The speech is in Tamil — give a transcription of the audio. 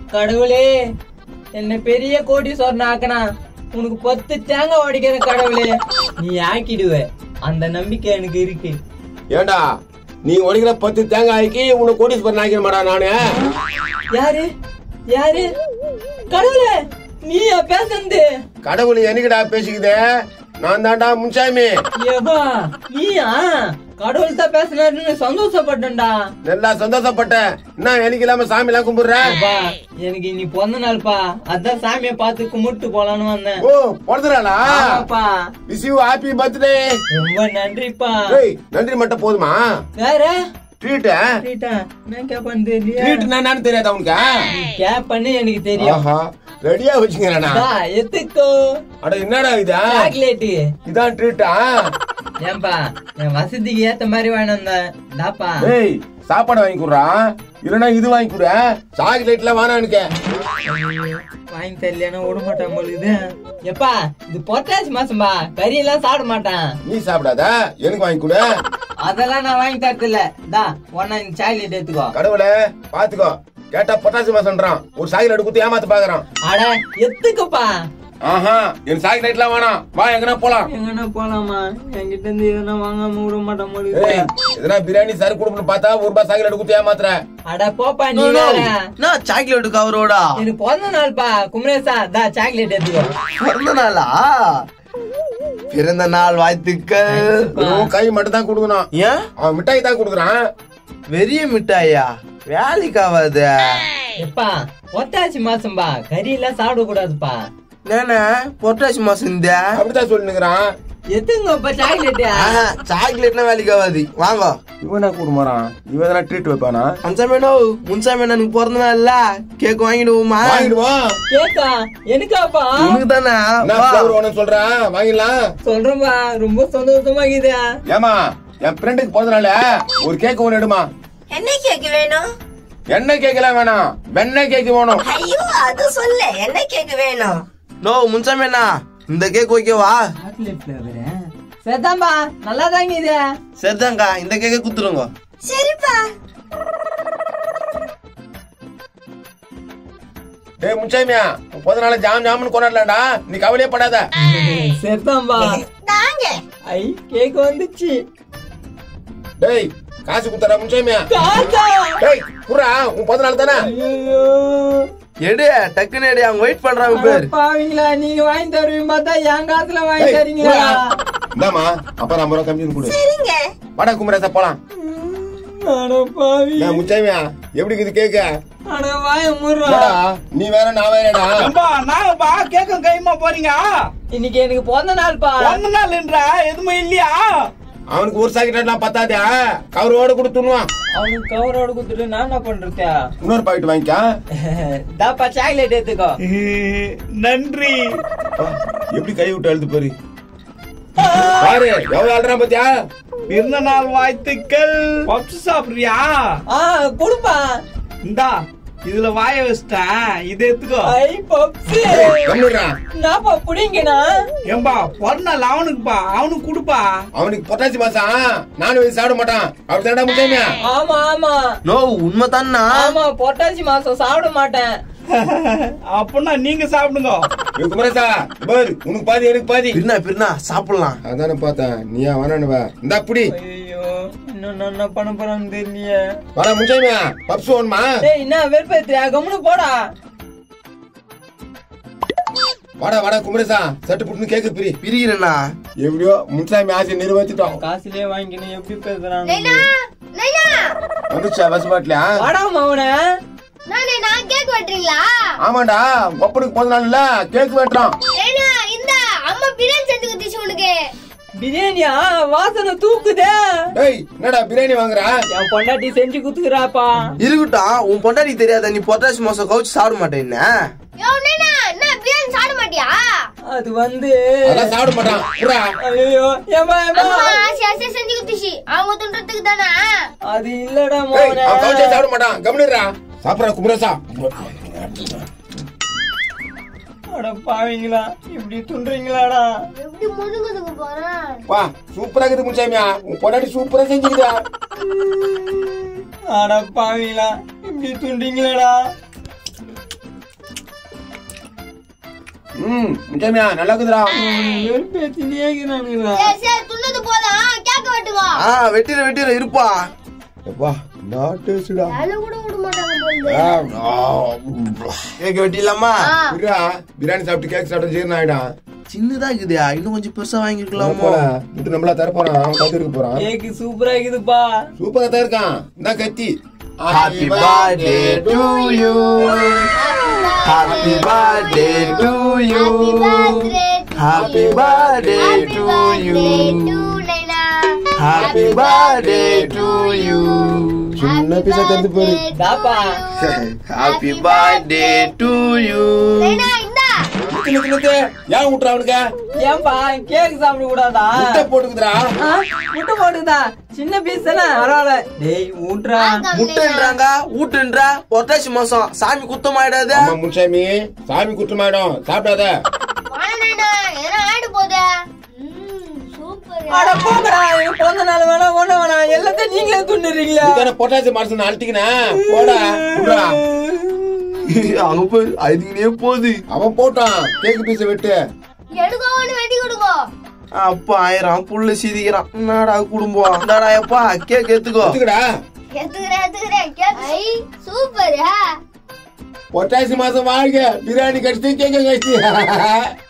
கடவுளே என்ன பெரிய கோடீஸ்வரன் ஆக்கனா உனக்கு பத்து தேங்காய் உடைக்கிற கடவுளே நீ ஆக்கிடுவ அந்த நம்பிக்கை எனக்கு இருக்கு ஏண்டா நீ உடைக்கிற பத்து தேங்காய்க்கு உனக்கு கோடீஸ்வரன் ஆக்கிட மாடா நானு யாரு யாரு கடவுளே நீயா பேசுறது கடவுள் என்னைக்குடா பேசிக்குதே நான் தான்டா முன்சாமி ஏப்பா நீயா கடவுள் தான் பேசுனாருன்னு சந்தோஷப்பட்டேன்டா நல்லா சந்தோஷப்பட்டேன் என்ன எனக்கு இல்லாம சாமி எல்லாம் கும்பிடுறேன் அப்பா எனக்கு நீ பிறந்த நாள்ப்பா அதான் சாமியை பார்த்து கும்பிட்டு போலான்னு வந்தேன் ஓ பிறந்தனாளா ஆமாப்பா விஷ் யூ ஹாப்பி பர்த்டே ரொம்ப நன்றிப்பா ஏய் நன்றி மட்டும் போதுமா வேற ட்ரீட் ரீட்டா நான் கேப்பான்னு தெரியல ட்ரீட் என்னன்னு தெரியாதா உனக்கு நீ கேப்பன்னு எனக்கு தெரியும் ஆஹா ரெடியா வச்சுக்கிறேனா தா, எத்துக்கோ அட என்னடா இதா சாக்லேட் இதான் ட்ரீட்டா ஏன்பா என் வசதிக்கு ஏத்த மாதிரி வேணும் வந்தேன் தாப்பா ஏய் சாப்பாடு வாங்கி கொடுறா இல்லனா இது வாங்கி கொடு சாக்லேட்ல வேணாம் எனக்கு வாங்கி தரலன்னா விட மாட்டான் போல இது எப்பா இது பொட்டாசி மாசம்பா கறி எல்லாம் சாப்பிட மாட்டான் நீ சாப்பிடாத எனக்கு வாங்கி கொடு அதெல்லாம் நான் வாங்கி தரது இல்ல தா ஒன்னா இந்த சாக்லேட் எடுத்துக்கோ கடவுளே பாத்துக்கோ கேட்டா பொட்டாசி மாசம்ன்றான் ஒரு சாக்லேட் கொடுத்து ஏமாத்து பாக்குறான் அட எத்துக்குப்பா ஆஹா என் சாக்லேட்லாம் வேணாம் வா எங்கனா போலாம் எங்கன்னா போலாமா என்கிட்ட இருந்து எதனா வாங்காம விட மாட்டான் போல ஏய் இது. எதனா பிரியாணி சரி கொடுப்பணும் பார்த்தா ஒரு ரூபாய் சாக்லேட் கொடுத்து ஏமாத்துற அட போப்பா நீ வேற நான் சாக்லேட் கவரோடா எனக்கு பிறந்த நாள்ப்பா குமரேசா தா சாக்லேட் எடுத்துக்கோ பிறந்த நாளா பிறந்த நாள் வாழ்த்துக்கள் வெறும் கை மட்டும் தான் கொடுக்கணும் ஏன் அவன் மிட்டாய் தான் கொடுக்குறான் பெரிய மிட்டாயா வேலைக்கு ஆகாது எப்பா பொட்டாசி மாசம்பா கறி எல்லாம் சாப்பிட கூடாதுப்பா நானே பொட்டாசி மாசம் இந்த அப்படித்தான் சொல்லினுக்கிறான் எத்துங்கப்பா சாக்லேட் சாக்லேட்லாம் வேலைக்கு ஆகாது வாங்க இவனா கூட மாறான் இவன் எதனா ட்ரீட் வைப்பானா முன்சாமேனோ முன்சாமி எனக்கு பிறந்த நாள்ல கேக் வாங்கிடுவோமா வாங்கிடுவோம் கேக்கா எனக்காப்பா உனக்கு தானே என்ன ஃபிளவர் வேணும்னு சொல்றேன் வாங்கிடலாம் சொல்றேன்பா ரொம்ப சந்தோஷமா இருக்குது ஏமா என் ஃப்ரெண்டுக்கு பிறந்தனால ஒரு கேக் ஒன்று எடுமா என்ன கேக் வேணும் என்ன கேக்கெல்லாம் வேணாம் வெண்ணெய் கேக் வேணும் ஐயோ அது சொல்ல என்ன கேக் வேணும் நோ முன்சாமேனா இந்த கேக் ஓகேவா சாக்லேட் ஃபிளவர் சரிதான்பா நல்லா தாங்க இது சரிதாங்க இந்த கேக்கை குத்துருங்க சரிப்பா டேய் முச்சாமியா முப்பது நாள் ஜாம் ஜாமுன்னு கொண்டாடலாம்டா நீ கவலையே படாத சரிதான்பா தாங்க ஐ கேக் வந்துச்சு டேய் காசு குத்தரா முச்சாமியா காசா டேய் குர்ரா உன் பிறந்த நாள் தானே ஐயோ எடு டக்குன்னு எடு அவங்க வெயிட் பண்றாங்க பேர் பாவீங்களா நீங்க வாங்கி தருவீங்க பார்த்தா என் காசுல வாங்கி டேய், தரீங்களா குர்ரா. இந்தாம்மா அப்புறம் ஐம்பது ரூபா கம்மி கொடு சரிங்க வாடா குமரேசா போலாம் அட பாவி ஏன் முச்சாமியா எப்படி இருக்குது கேக்க அட வாய முறா என்னடா, நீ வேற நான் வேறடா ஏம்பா நாங்கப்பா கேக்க கைமா போறீங்க இன்னைக்கு எனக்கு பிறந்த நாள்ப்பா பிறந்த நாள்ன்றா எதுவுமே இல்லையா அவனுக்கு ஒரு சாக்கெட்லாம் பத்தாதே கவரோட கொடுத்துருவான் அவனுக்கு கவரோட குடுத்துட்டு நான் என்ன பண்றது இன்னொரு பாக்கெட் வாங்கிக்க தாப்பா சாக்லேட் எடுத்துக்கோ நன்றி அப்பா, எப்படி கை விட்டு அழுது பாரு பாரு எவ்வளவு அழுறான் பாத்தியா பிறந்த நாள் வாழ்த்துக்கள் பப்ஸ் சாப்பிடுறியா ஆ கொடுப்பா இந்தா இதுல வாய வச்சிட்டேன் இதை எடுத்துக்கோ ஐ பப்ஸ் கம்மிடுறான் நாப்பா புடிங்கண்ணா ஏம்பா பிறந்த நாள் அவனுக்குப்பா அவனுக்கு கொடுப்பா அவனுக்கு பொட்டாசி மாசம் நானும் இது சாப்பிட மாட்டான் அப்படி தாண்டா முச்சாமியா ஆமா ஆமா நோ உண்மைதானா ஆமா பொட்டாசி மாசம் சாப்பிட மாட்டேன் அப்படின்னா நீங்க சாப்பிடுங்க ஏய் குமரேசா பாரு உனக்கு பாதி எனக்கு பாதி பிரினா பிரினா சாப்பிடலாம் அதானே பார்த்தேன் நீயா வேணானுவ இந்த புடி ஐயோ இன்னும் நான் என்ன பண்ண போறான்னு தெரியலையே வாடா முச்சாமியா பப்ஸ் வேணுமா டேய் என்ன வெறுப்பேத்தியா கம்முனு போடா வாடா வாடா குமரேசா சட்டு புட்டுன்னு கேக்கு பிரி பிரிக்கிறேண்ணா எப்படியோ முன்சாமி ஆசை நிறைவேற்றிட்டோம் காசுலயே வாங்கிக்கணும் எப்படி பேசுறான் நைனா நைனா வந்துச்சா பஸ் பாட்டிலா வாடா மவன நானே நான் கேக் வெட்டுறீங்களா ஆமாண்டா ஒப்பனுக்கு பிறந்த நாள் இல்ல கேக் வெட்டுறோம் நைனா இந்த அம்மா பிரியாணி செஞ்சு குத்திச்சு உனக்கு பிரியாணியா வாசனை தூக்குதே டேய் என்னடா பிரியாணி வாங்குற என் பொண்டாட்டி செஞ்சு குத்துக்கிறாப்பா இருக்கட்டும் உன் பொண்டாட்டி தெரியாத நீ பொட்டாசி மாசம் கவுச்சு சாப்பிட மாட்டேன்னு யோ நைனா என்ன பிரியாணி சாப்பிட மாட்டியா அது வந்து அதான் சாப்பிட மாட்டான் புறா ஐயோ ஏமா ஏமா அம்மா ஆசை ஆசை செஞ்சு குத்திச்சு அவங்க துன்றதுக்கு தானே அது இல்லடா ஏய் மவன அவன் கவுச்சே சாப்பிட மாட்டான் கம்னிடுறா சாப்பிடுறா குமரேசா அட பாவீங்களா இப்படி துன்றீங்களாடா எப்படி முதுகுதுக்கு போறேன் வா சூப்பரா இருக்குது முச்சாமியா உன் பொண்டாட்டி சூப்பரா செஞ்சுக்குதா அட பாவீங்களா இப்படி துன்றீங்களாடா ம் முக்கியமியா நல்லா இருக்குதுடா பேசினே இருக்கிறானுங்களா சரி சரி துண்ணது போதும் கேக்க வெட்டுங்க ஆ வெட்டிட வெட்டிட இருப்பா எப்பா நான் டேஸ்டா வேலை கூட விட மாட்டாங்க போல கேக்க வெட்டிடலாமா ஆ. புரியா பிரியாணி சாப்பிட்டு கேக் சாப்பிட்டு ஜீரணம் ஆயிடும் சின்னதா இருக்குதா இன்னும் கொஞ்சம் பெருசா வாங்கிருக்கலாமோ போல முட்டு நம்மளா தர போறான் அவன் கத்து இருக்க போறான் கேக்கு சூப்பரா இருக்குதுப்பா சூப்பரா தான் இருக்கான் இந்த கத்தி Happy birthday to you. Happy birthday to you. Happy birthday to you. Happy birthday to you. சின்ன பீஸா தந்து பாரு தாப்பா Happy birthday to you. முத்து முத்து முத்து ஏன் விட்டுற அவனுக்கு ஏன்பா கேக் சாப்பிட கூடாதா முட்டை போட்டுக்குதுடா ஆ, முட்டை போட்டுதா சின்ன பீஸ் தானே பரவாயில்ல டேய் ஊட்றா முட்டைன்றாங்க ஊட்டுன்றா ஒட்டாசி மாசம் சாமி குத்தம் ஆயிடாது அம்மா முன்சாமி சாமி குற்றமாயிடும் சாப்பிடாத அட போங்கடா எனக்கு பிறந்த நாள் வேணாம் ஒண்ணு வேணாம் எல்லாத்தையும் நீங்களே துண்ணுறீங்களா இதுதானே பொட்டாசி மாசம் அழட்டிக்கினா போடா விட்றா. அங்க போய் அதுக்குனே போகுது அவன் போட்டான் கேக்கு பீஸ வெட்டு அப்பா ஆயிரம் புள்ள சீதிக்கிறான் என்னடா குடும்பம் என்னடா எப்பா கேக் எடுத்துக்கோ எடுத்துக்கடா சூப்பர் பொட்டாசி மாசம் வாழ்க பிரியாணி கடிச்சு கேக்க கடிச்சு